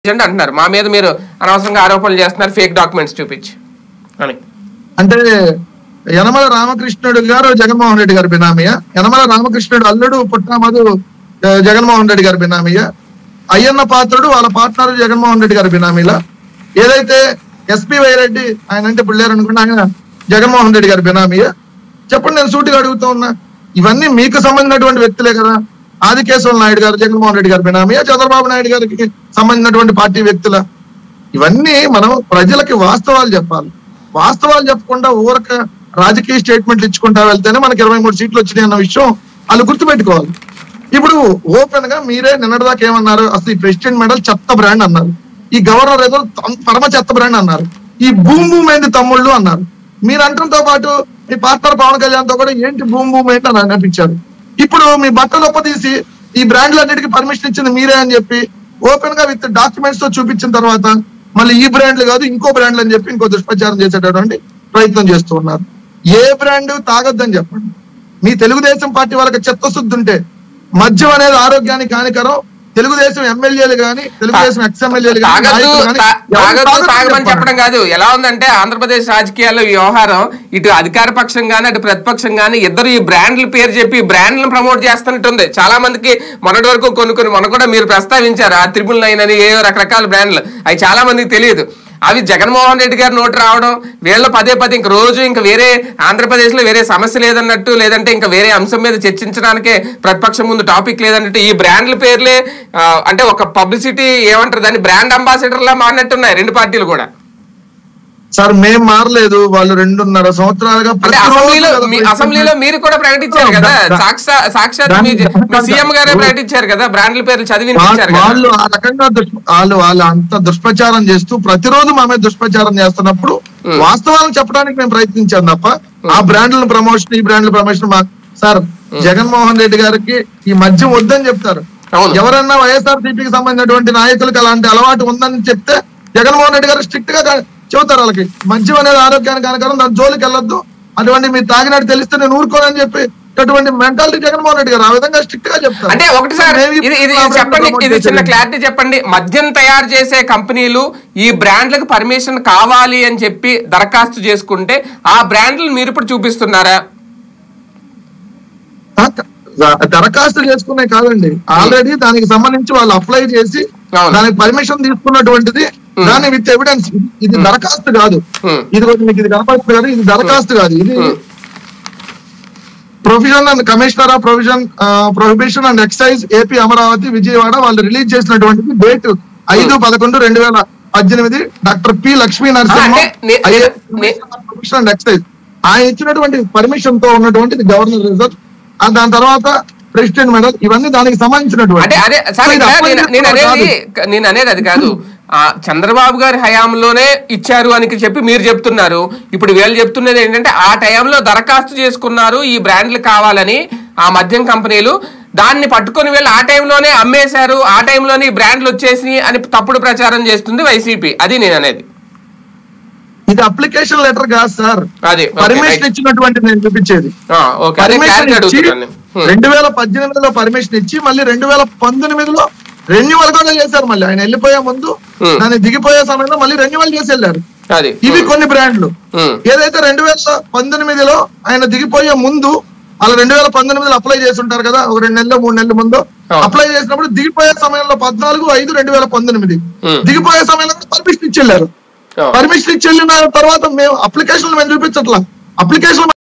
చేయండి అంటున్నారు మా మీద మీరు అనవసరంగా ఆరోపణలు చేస్తున్నారు ఫేక్ డాక్యుమెంట్స్ చూపించి అని అంటే యనమల రామకృష్ణుడు గారు జగన్మోహన్ రెడ్డి గారి బినామీయ యనమల రామకృష్ణుడు అల్లుడు పుట్టామధు ఆ, జగన్మోహన్ రెడ్డి గారి బినామీయ అయ్యన్న పాత్రుడు వాళ్ళ పార్ట్నర్ జగన్మోహన్ రెడ్డి గారి బినామీల ఏదైతే ఎస్పి వైరెడ్డి ఆయన అంటే ఇప్పుడు లేరు అనుకున్నా ఆయన జగన్మోహన్ రెడ్డి గారి బినామీయ చెప్పండి నేను సూటిగా అడుగుతా ఉన్నా ఇవన్నీ మీకు సంబంధించినటువంటి వ్యక్తులే కదా ఆదికేశ్వర నాయుడు గారు జగన్మోహన్ రెడ్డి గారి బినామీయ చంద్రబాబు నాయుడు గారికి సంబంధించినటువంటి పార్టీ వ్యక్తుల ఇవన్నీ మనం ప్రజలకి వాస్తవాలు చెప్పాలి వాస్తవాలు చెప్పకుండా ఊరక రాజకీయ స్టేట్మెంట్లు ఇచ్చుకుంటా వెళ్తేనే మనకి ఇరవై మూడు సీట్లు వచ్చినాయి అన్న విషయం వాళ్ళు గుర్తుపెట్టుకోవాలి ఇప్పుడు ఓపెన్ గా మీరే నిన్నటిదాకా ఏమన్నారు అసలు ఈ ప్రెసిడెంట్ మెడల్ చెత్త బ్రాండ్ అన్నారు ఈ గవర్నర్ ఏదో తం- పరమ చెత్త బ్రాండ్ అన్నారు ఈ భూమ్ భూమ్ ఏంది తమ్ముళ్ళు అన్నారు మీరు అంటంతో పాటు మీ పార్ట్నర్ పవన్ కళ్యాణ్ తో కూడా ఏంటి భూమ్ భూమ్ ఏంటి అని అనిపించారు ఇప్పుడు మీ బట్టలు తీసి ఈ బ్రాండ్లన్నిటికీ పర్మిషన్ ఇచ్చింది మీరే అని చెప్పి ఓపెన్ గా విత్ డాక్యుమెంట్స్ తో చూపించిన తర్వాత మళ్ళీ ఈ బ్రాండ్లు కాదు ఇంకో బ్రాండ్లు అని చెప్పి ఇంకో దుష్ప్రచారం చేసేటటువంటి ప్రయత్నం చేస్తూ ఉన్నారు ఏ బ్రాండ్ తాగొద్దని చెప్పండి మీ తెలుగుదేశం పార్టీ వాళ్ళకి చిత్తశుద్ధి ఉంటే మద్యం అనేది ఆరోగ్యానికి హానికరం తెలుగుదేశం ఎమ్మెల్యేలు గాని తెలుగుదేశం ఎక్స్ ఎమ్మెల్యేలు తాగద్దు తా- తాగద్దు తాగమని చెప్పడం కాదు ఎలా ఉందంటే ఆంధ్రప్రదేశ్ రాజకీయాల్లో ఈ వ్యవహారం ఇటు అధికార పక్షం గానీ అటు ప్రతిపక్షం గానీ ఇద్దరు ఈ బ్రాండ్ల పేరు చెప్పి ఈ బ్రాండ్లను ప్రమోట్ చేస్తున్నట్టుంది చాలా మందికి మొన్నటి వరకు కొన్ని కొన్ని మొన్న కూడా మీరు ప్రస్తావించారు ఆ త్రిపుల్ నైన్ అని ఏవో రకరకాల బ్రాండ్లు అవి చాలా మందికి తెలియదు అవి జగన్మోహన్ రెడ్డి గారి నోటు రావడం వీళ్ళ పదే పదే ఇంక రోజు ఇంకా వేరే ఆంధ్రప్రదేశ్ లో వేరే సమస్య లేదన్నట్టు లేదంటే ఇంకా వేరే అంశం మీద చర్చించడానికే ప్రతిపక్షం ముందు టాపిక్ లేదన్నట్టు ఈ బ్రాండ్ల పేర్లే ఆ, అంటే ఒక పబ్లిసిటీ ఏమంటారు దాన్ని బ్రాండ్ అంబాసిడర్ లా మారినట్టున్నాయి రెండు పార్టీలు కూడా సార్ మేం మారలేదు వాళ్ళు రెండున్నర సంవత్సరాలుగా అంటే ప్రతిరోజు అసెంబ్లీలో కదా మీ- ప్రశ్న- అసెంబ్లీలో మీరు కూడా ప్రకటించారు కదా దా- దా- సాక్షా సాక్షాత్ దాన్ని- మీ మీ దాన్ని- సీఎం గారే దాన్ని- ప్రకటించారు కదా బ్రాండ్ల పేర్లు వా- చదివించారు కదా వాళ్ళు ఆ రకంగా దుష్- వాళ్ళు వాళ్ళు అంత దుష్ప్రచారం చేస్తూ ప్రతిరోజు మా మీద దుష్ప్రచారం చేస్తున్నప్పుడు Hmm. వాస్తవాలను చెప్పడానికి మేము ప్రయత్నించాం తప్ప ఆ బ్రాండ్ల ప్రమోషన్ ఈ బ్రాండ్ల ప్రమోషన్ మా సార్ జగన్మోహన్ రెడ్డి గారికి ఈ మద్యం వద్దని చెప్తారు అవును. ఎవరన్నా వైఎస్ఆర్ సిపికి సంబంధించినటువంటి నాయకులకు అలాంటి అలవాటు ఉందని చెప్తే జగన్మోహన్ రెడ్డి గారు స్ట్రిక్ట్ గా కా- చెబుతారు వాళ్ళకి మద్యం అనేది ఆరోగ్యానికి హానికరం దాని జోలికి వెళ్ళొద్దు అటువంటి మీరు తాగినట్టు తెలిస్తే నేను ఊరుకోనని చెప్పి అటువంటి మెంటాలిటీ జగన్మోహన్ రెడ్డి గారు ఆ విధంగా స్ట్రిక్ట్ గా చెప్తారు అంటే ఒకటి సార్ మేము ఇది ఇది ఇప్పుడు చెప్పండి ప్రమోట్ ఇది చిన్న చేసేది. క్లారిటీ చెప్పండి మద్యం తయారు చేసే కంపెనీలు ఈ బ్రాండ్లకు పర్మిషన్ కావాలి అని చెప్పి దరఖాస్తు చేసుకుంటే ఆ బ్రాండ్లు మీరు ఇప్పుడు చూపిస్తున్నారా ఆ, ద- దరఖాస్తు చేసుకునే కాదండి ఆల్రెడీ దానికి సంబంధించి వాళ్ళు అప్లై చేసి అవును. దానికి పర్మిషన్ తీసుకున్నటువంటిది దాని విత్ ఎవిడెన్స్ ఇది దరఖాస్తు కాదు Hmm. ఇది కొంచెం మీకు ఇది కనపడుతుంది కదా ఇది దరఖాస్తు కాదు ఇది Hmm. Provision and commissioner of provision prohibition and excise AP Amaravati Vijayawada వాళ్ళు రిలీజ్ చేసినటువంటి డేట్ ఐదు పదకొండు రెండు వేల పద్దెనిమిది డాక్టర్ పి లక్ష్మీ నరసింహ అంటే నే- నే- ప్రొహిబిషన్ అండ్ ఎక్సైజ్ ఆయన ఇచ్చినటువంటి పర్మిషన్ తో ఉన్నటువంటిది గవర్నర్ రిజర్వ్ ఆ దాని తర్వాత ప్రెసిడెంట్ మెడల్ ఇవన్నీ దానికి సంబంధించినటువంటి అంటే అదే సార్ సో ఇది ఇక్కడ అప్పటి నేను నేను నుంచి అనేది కాదు. నేను అనేది అది కాదు ఆ చంద్రబాబు గారి హయాంలోనే ఇచ్చారు అని చెప్పి మీరు చెప్తున్నారు ఇప్పుడు వీళ్ళు చెప్తున్నది ఏంటంటే ఆ టైంలో దరఖాస్తు చేసుకున్నారు ఈ బ్రాండ్లు కావాలని ఆ మద్యం కంపెనీలు దాన్ని పట్టుకొని వెళ్ళి ఆ టైంలోనే అమ్మేశారు ఆ టైంలోనే ఈ బ్రాండ్లు వచ్చేసి అని తప్పుడు ప్రచారం చేస్తుంది వైసీపీ అది నేను అనేది ఇది అప్లికేషన్ లెటర్ కాదు సార్ అది ఓకే, పర్మిషన్ రైట్. ఇచ్చినటువంటి నేను చూపించేది ఆ, ఓకే అదే పర్మిషన్ క్లారిటీ ఇచ్చి అడుగుతున్నాను నేను. హ్మ్. రెండు వేల పద్దెనిమిదిలో పర్మిషన్ ఇచ్చి మళ్ళీ రెండు వేల పంతొమ్మిదిలో రెన్యువల్ కూడా చేశారు మళ్ళీ ఆయన వెళ్ళిపోయే ముందు Hmm. దాన్ని దిగిపోయే సమయంలో మళ్ళీ రెన్యువల్ చేసి వెళ్ళారు అది ఇవి కొన్ని బ్రాండ్లు హ్మ్. ఏదైతే రెండు వేల పంతొమ్మిదిలో ఆయన దిగిపోయే ముందు వాళ్ళు రెండు వేల పంతొమ్మిదిలో అప్లై చేసి ఉంటారు కదా ఒక రెండు నెలలు మూడు నెలల ముందు అవును. అప్లై చేసినప్పుడు దిగిపోయే సమయంలో పద్నాలుగు ఐదు రెండు వేల పంతొమ్మిది Hmm. దిగిపోయే సమయంలో పర్మిషన్ ఇచ్చి వెళ్ళారు ఆ. పర్మిషన్ ఇచ్చి వెళ్ళిన తర్వాత మేము అప్లికేషన్ మేము చూపించట్లా అప్లికేషన్